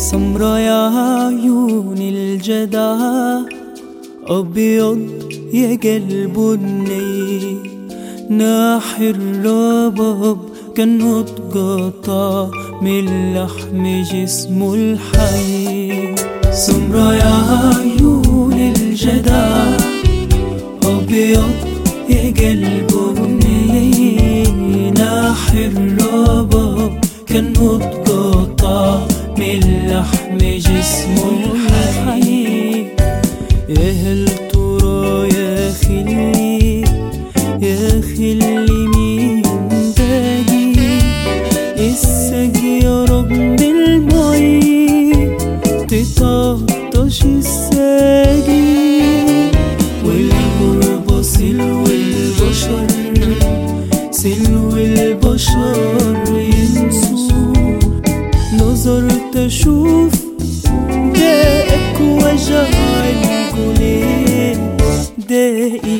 سمرة يا عيون الجدع أبيض يا قلب بني ناح الرباب كان اتقطع من لحم جسمه الحي سمرة يا عيون الجدع أبيض يا قلب بني ناح الرباب كان اتقطع من لحم جسمه الحي يا هل ترى يا خلي يا خلي مين باقي السجي يا رب المي تتعطش الساجي والغربة سلو البشر سلو البشر ينسوا نظرت اشوف داك وجع القليل دائي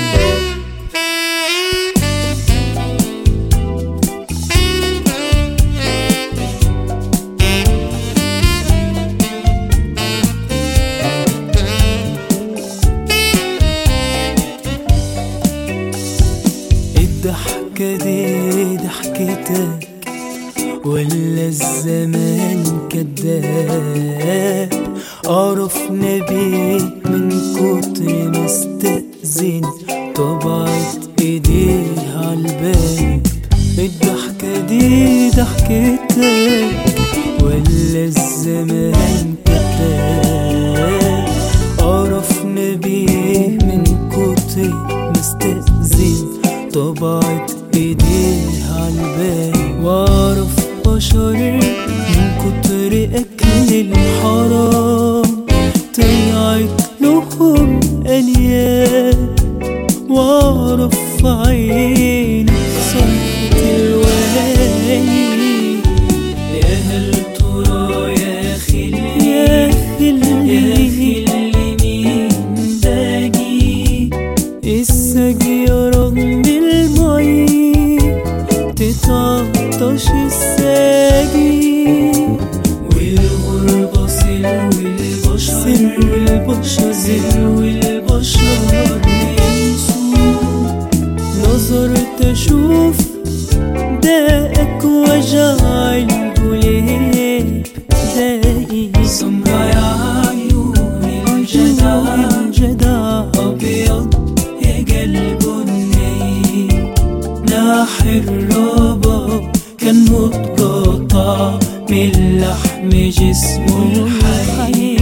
الضحكة دي ضحكتك ولا الزمان كداب عرفنا بيك من كتر مستأذن طبعت ايديه عالباب الضحكة دي ضحكتك ولا الزمان كداب عرفنا بيه من كتر مستأذن طبعت ايديه عالباب واعرف بشر من كتر اكل الحرام طلعت لهم انياب واعرف في عينك صرت الواني يا هل ترى يا خلي يا خلي يا خلي مين باقي السجي رغم المي تتعطش الساجي والغربة سلو البشر سلو البشر سلو البشر ينسوا نظرت اشوف داك وجع القليب داقي سمرة يا عيون الجدع الجدع أبيض يا قلب بني ناح الرباب كان متقطع من لحم جسمه الحي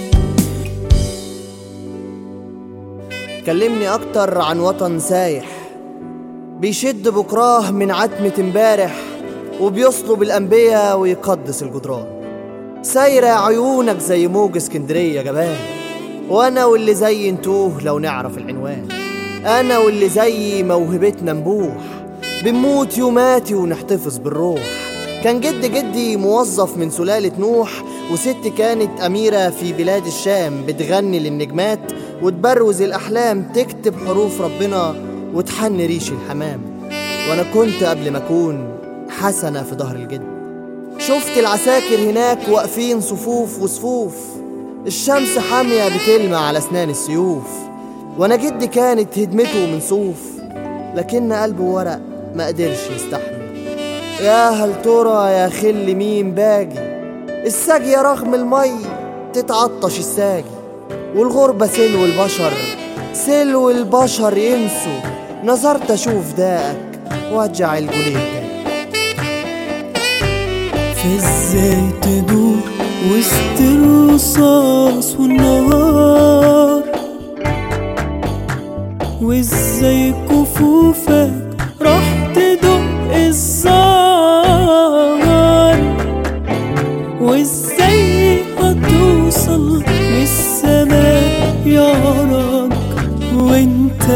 كلمني أكتر عن وطن سايح بيشد بكراه من عتمة امبارح وبيصلب الأنبياء ويقدس الجدران سايرة عيونك زي موج اسكندرية جبان وأنا واللي زي نتوه لو نعرف العنوان أنا واللي زي موهبتنا نبوح بنموت يوماتي ونحتفظ بالروح كان جد جدي موظف من سلالة نوح وست كانت أميرة في بلاد الشام بتغني للنجمات وتبروز الأحلام تكتب حروف ربنا وتحن ريش الحمام وأنا كنت قبل ما أكون حسنة في ظهر الجد شفت العساكر هناك واقفين صفوف وصفوف الشمس حامية بتلمع على أسنان السيوف وأنا جدي كانت هدمته من صوف لكن قلبه ورق ما قدرش يستحمل يا هل ترى يا خل مين باجي الساجية رغم المي تتعطش الساجي والغربة سلو البشر سلو البشر ينسوا نظرت أشوف داقك وجع الجليد ده فازاي تدور وسط الرصاص والنهار وازاي كفوفك راح تدق الزار وازاي هتوصل للسماء يا رب وانت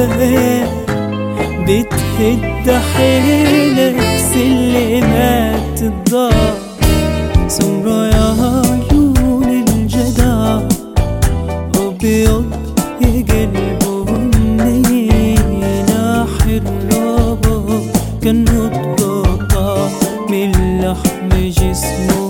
بتهد حيلك سلمات الدار سمرة يا عيون الجدع أبيض يا قلبه بني ناح الربا كان متقطع من لحم جسمه